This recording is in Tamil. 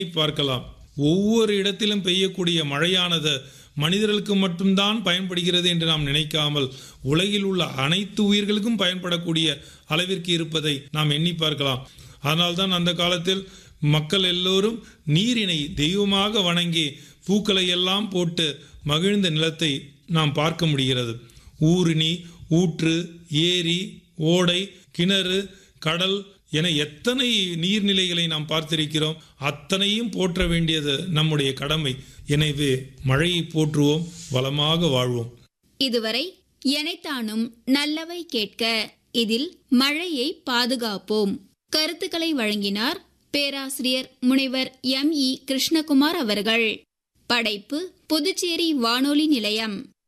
பார்க்கலாம் ஒவ்வொரு இடத்திலும் பெய்யக்கூடிய மழையானது மனிதர்களுக்கு மட்டும்தான் பயன்படுகிறது என்று நாம் நினைக்காமல் உலகில் உள்ள அனைத்து உயிர்களுக்கும் பயன்படக்கூடிய அளவிற்கு இருப்பதை நாம் எண்ணி பார்க்கலாம் அதனால்தான் அந்த காலத்தில் மக்கள் எல்லோரும் நீரினை தெய்வமாக வணங்கி பூக்களை எல்லாம் போட்டு மகிழ்ந்த நிலத்தை நாம் பார்க்க முடிகிறது ஊருணி ஊற்று ஏரி ஓடை கிணறு கடல் என எத்தனை நீர்நிலைகளை நாம் பார்த்திருக்கிறோம் அத்தனையும் போற்ற வேண்டியது நம்முடைய கடமை எனவே மழையை போற்றுவோம் வளமாக வாழ்வோம் இதுவரை எனைத்தானும் நல்லவை கேட்க இதில் மழையை பாதுகாப்போம் கருத்துக்களை வழங்கினார் பேராசிரியர் முனைவர் எம் இ கிருஷ்ணகுமார் அவர்கள் படைப்பு புதுச்சேரி வானொலி நிலையம்